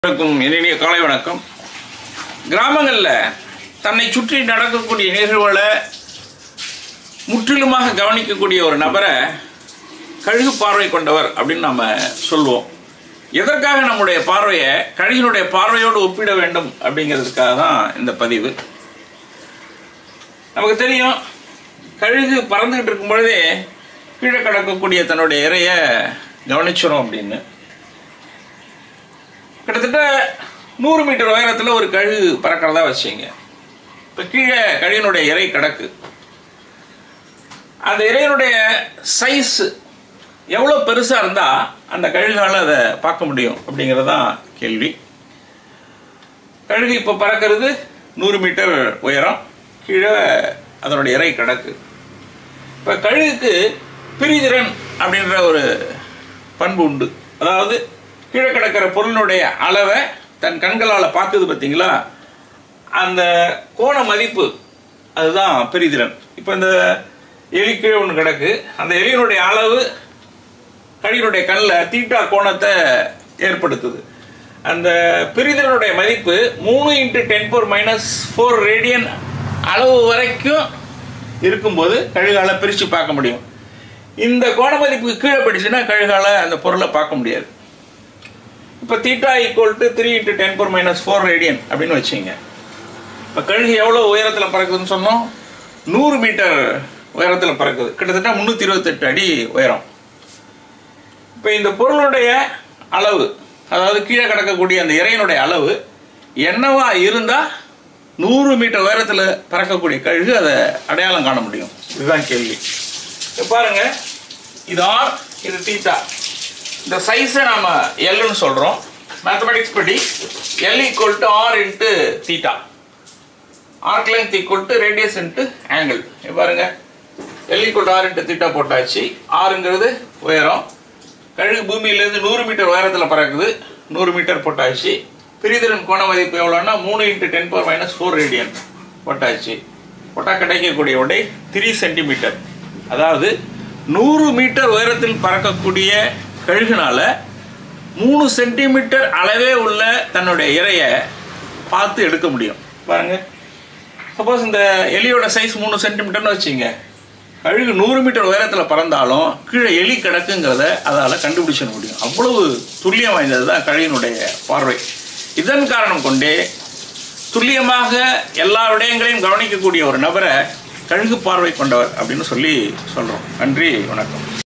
வணக்கம் இனிய காலை வணக்கம் கிராமங்களில் தன்னை சுற்றி நடக்கக்கூடிய நிகழ்வுகளை முற்றிலுமாக கவனிக்கக்கூடிய ஒரு நபரை கழுகு பார்வை கொண்டவர் அப்படின்னு நம்ம சொல்லுவோம் எதற்காக நம்முடைய பார்வையை கழுகினுடைய பார்வையோடு ஒப்பிட வேண்டும் அப்படிங்கிறதுக்காக தான் இந்த பதிவு நமக்கு தெரியும் கழுகு பறந்துக்கிட்டு இருக்கும் பொழுதே கீழே கிடக்கக்கூடிய தன்னுடைய இறையை கவனிச்சிரும் அப்படின்னு கிட்டத்தட்ட நூறு மீட்டர் உயரத்தில் ஒரு கழுகு பறக்கிறதா வச்சுங்க இப்போ கீழே கழுகினுடைய இறை கிடக்கு அந்த இறையினுடைய சைஸ் எவ்வளோ பெருசாக இருந்தால் அந்த கழுகால் அதை பார்க்க முடியும் அப்படிங்கிறது தான் கேள்வி கழுகு இப்போ பறக்கிறது நூறு மீட்டர் உயரம் கீழே அதனுடைய இறை கிடக்கு இப்போ கழுகுக்கு பிரிதிறன் அப்படின்ற ஒரு பண்பு உண்டு அதாவது கீழே கிடக்கிற பொருளினுடைய அளவை தன் கண்களால் பார்க்குது பார்த்தீங்களா அந்த கோண மதிப்பு அதுதான் பெரிதிறன் இப்போ இந்த எலி கீழே ஒன்று கிடக்கு அந்த எலியினுடைய அளவு கழியினுடைய கண்ணில் தீட்டா கோணத்தை ஏற்படுத்துது அந்த பிரிதிறனுடைய மதிப்பு மூணு into ten four minus four radian அளவு வரைக்கும் இருக்கும்போது கழுகால பிரித்து பார்க்க முடியும் இந்த கோண மதிப்புக்கு கீழே போயிடுச்சுன்னா கழுகால அந்த பொருளை பார்க்க முடியாது இப்போ theta equal to three into ten four minus four radian அப்படின்னு வச்சுங்க இப்போ கழுகு எவ்வளோ உயரத்தில் பறக்குதுன்னு சொன்னோம் நூறு மீட்டர் உயரத்தில் பறக்குது கிட்டத்தட்ட முந்நூற்றி இருபத்தெட்டு அடி உயரம் இப்போ இந்த பொருளுடைய அளவு அதாவது கீழே கிடக்கக்கூடிய அந்த இறையினுடைய அளவு என்னவா இருந்தால் நூறு மீட்டர் உயரத்தில் பறக்கக்கூடிய கழுகு அதை அடையாளம் காண முடியும் இதுதான் கேள்வி இப்போ பாருங்க இது ஆர் இது தீட்டா இந்த சைஸை நாம எல்னு சொல்கிறோம் மேத்தமெட்டிக்ஸ் படி L equal to R into theta arc length equal to radius into angle பாருங்க L equal to R into theta போட்டாச்சு ஆறுங்கிறது உயரம் கழுகு பூமியிலேருந்து நூறு மீட்டர் உயரத்தில் பறக்குது நூறு மீட்டர் போட்டாச்சு பிரிதிறன் கோண மதிப்பு எவ்வளோன்னா மூணு into ten power minus four radian போட்டாச்சு போட்டால் கிடைக்கக்கூடிய உடை த்ரீ சென்டிமீட்டர் அதாவது நூறு மீட்டர் உயரத்தில் பறக்கக்கூடிய கழுகுனால மூணு சென்டிமீட்டர் அளவே உள்ள தன்னுடைய இறையை பார்த்து எடுக்க முடியும் பாருங்க சப்போஸ் இந்த எலியோட சைஸ் மூணு சென்டிமீட்டர்னு வச்சுங்க கழுகு நூறு மீட்டர் உயரத்தில் பறந்தாலும் கீழே எலி கிடக்குங்கிறத அதால் கண்டுபிடிச்சிட முடியும் அவ்வளவு துல்லியம் வாய்ந்தது தான் கழுகினுடைய பார்வை இதன் காரணம் கொண்டே துல்லியமாக எல்லா விடயங்களையும் கவனிக்கக்கூடிய ஒரு நபரை கழுகு பார்வை கொண்டவர் அப்படின்னு சொல்லி சொல்கிறோம் நன்றி வணக்கம்